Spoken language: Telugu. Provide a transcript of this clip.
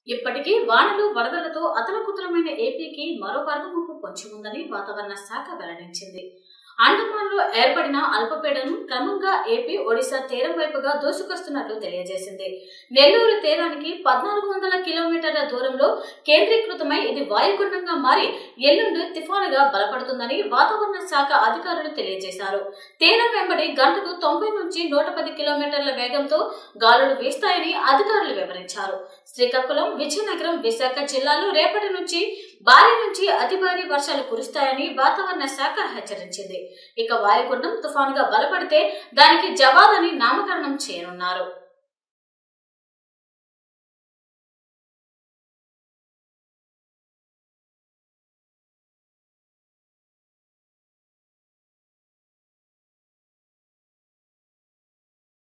ఇప్పటికీ వానలు వరదలతో అతలకుతలమైన ఏపీకి మరో వరద ముప్పు పొంచి ఉందని వాతావరణ శాఖ వెల్లడించింది అండమాన్లో ఏర్పడిన అల్పపీడనం క్రమంగా ఏపీ ఒడిశా తీరం వైపుగా దూసుకొస్తున్నట్లు తెలియజేసింది నెల్లూరు తీరానికి పద్నాలుగు వందల కిలోమీటర్ల దూరంలో కేంద్రీకృతమై ఇది వాయుగుండంగా మారి ఎల్లుండి తుఫానుగా బలపడుతుందని వాతావరణ శాఖ అధికారులు తెలియజేశారు తీరం వెంబడి గంటకు తొంభై నుంచి నూట పది కిలోమీటర్ల వేగంతో గాలులు వీస్తాయని అధికారులు వివరించారు శ్రీకాకుళం విజయనగరం విశాఖ జిల్లాలో రేపటి నుంచి భారీ నుంచి అతి భారీ వర్షాలు కురుస్తాయని వాతావరణ శాఖ హెచ్చరించింది ఇక వాయుగుండం తుఫానుగా బలపడితే దానికి జవాదని నామకరణం చేయనున్నారు